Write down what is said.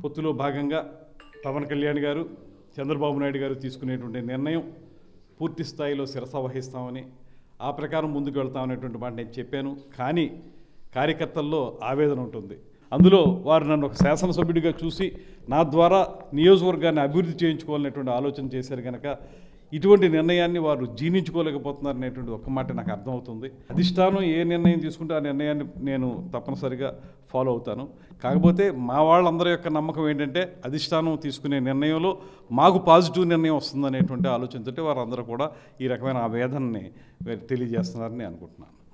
పొత్తులో భాగంగా పవన్ కళ్యాణ్ గారు చంద్రబాబు నాయుడు గారు తీసుకునేటువంటి నిర్ణయం పూర్తి స్థాయిలో శిరస వహిస్తామని ఆ ప్రకారం ముందుకు వెళ్తామనేటువంటి మాట నేను చెప్పాను కానీ కార్యకర్తల్లో ఆవేదన ఉంటుంది అందులో వారు నన్ను ఒక శాసనసభ్యుడిగా చూసి నా ద్వారా నియోజకవర్గాన్ని అభివృద్ధి చేయించుకోవాలనేటువంటి ఆలోచన చేశారు కనుక ఇటువంటి నిర్ణయాన్ని వారు జీర్ణించుకోలేకపోతున్నారు అనేటువంటి ఒక్క మాట నాకు అర్థమవుతుంది అధిష్టానం ఏ నిర్ణయం తీసుకుంటే ఆ నిర్ణయాన్ని నేను తప్పనిసరిగా ఫాలో అవుతాను కాకపోతే మా వాళ్ళందరి యొక్క నమ్మకం ఏంటంటే అధిష్టానం తీసుకునే నిర్ణయంలో మాకు పాజిటివ్ నిర్ణయం వస్తుందనేటువంటి ఆలోచనతో వారందరూ కూడా ఈ రకమైన ఆవేదనని తెలియజేస్తున్నారని అనుకుంటున్నాను